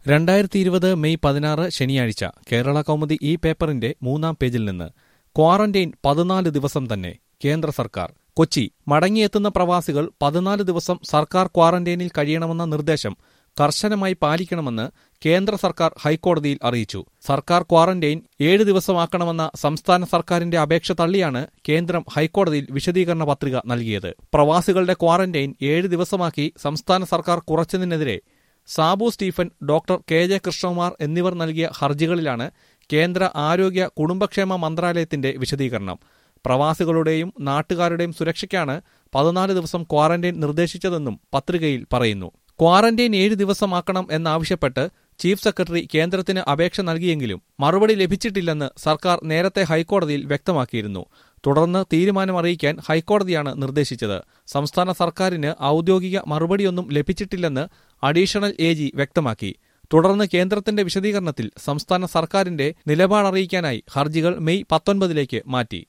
രണ്ടായിരത്തി ഇരുപത് മെയ് പതിനാറ് ശനിയാഴ്ച കേരള കൗമുദി ഈ പേപ്പറിന്റെ മൂന്നാം പേജിൽ നിന്ന് ക്വാറന്റൈൻ പതിനാല് ദിവസം തന്നെ കേന്ദ്ര സർക്കാർ കൊച്ചി മടങ്ങിയെത്തുന്ന പ്രവാസികൾ പതിനാല് ദിവസം സർക്കാർ ക്വാറന്റൈനിൽ കഴിയണമെന്ന നിർദ്ദേശം കർശനമായി പാലിക്കണമെന്ന് കേന്ദ്ര സർക്കാർ ഹൈക്കോടതിയിൽ അറിയിച്ചു സർക്കാർ ക്വാറന്റൈൻ ഏഴ് ദിവസമാക്കണമെന്ന സംസ്ഥാന സർക്കാരിന്റെ അപേക്ഷ തള്ളിയാണ് കേന്ദ്രം ഹൈക്കോടതിയിൽ വിശദീകരണ പത്രിക നൽകിയത് പ്രവാസികളുടെ ക്വാറന്റൈൻ ഏഴ് ദിവസമാക്കി സംസ്ഥാന സർക്കാർ കുറച്ചതിനെതിരെ Sabu Stephen doctor K J Krishnakumar എന്നിവർ നൽകിയ ഹർജികളിലാണ് കേന്ദ്ര ആരോഗ്യ കുടുംബക്ഷേമ മന്ത്രാലയത്തിന്റെ വിശദീകരണം പ്രവാസികളുടെയും നാട്ടുകാരുടെയും സുരക്ഷയ്ക്കാണ് പതിനാല് ദിവസം ക്വാറന്റൈൻ നിർദ്ദേശിച്ചതെന്നും പത്രികയിൽ പറയുന്നു ക്വാറന്റൈൻ ഏഴ് ദിവസമാക്കണം എന്നാവശ്യപ്പെട്ട് ചീഫ് സെക്രട്ടറി കേന്ദ്രത്തിന് അപേക്ഷ നൽകിയെങ്കിലും മറുപടി ലഭിച്ചിട്ടില്ലെന്ന് സർക്കാർ നേരത്തെ ഹൈക്കോടതിയിൽ വ്യക്തമാക്കിയിരുന്നു തുടർന്ന് തീരുമാനം അറിയിക്കാൻ ഹൈക്കോടതിയാണ് നിർദ്ദേശിച്ചത് സംസ്ഥാന സർക്കാരിന് ഔദ്യോഗിക മറുപടിയൊന്നും ലഭിച്ചിട്ടില്ലെന്ന് അഡീഷണൽ എ ജി വ്യക്തമാക്കി തുടർന്ന് കേന്ദ്രത്തിന്റെ വിശദീകരണത്തിൽ സംസ്ഥാന സർക്കാരിന്റെ നിലപാടറിയിക്കാനായി ഹർജികൾ മെയ് പത്തൊൻപതിലേക്ക് മാറ്റി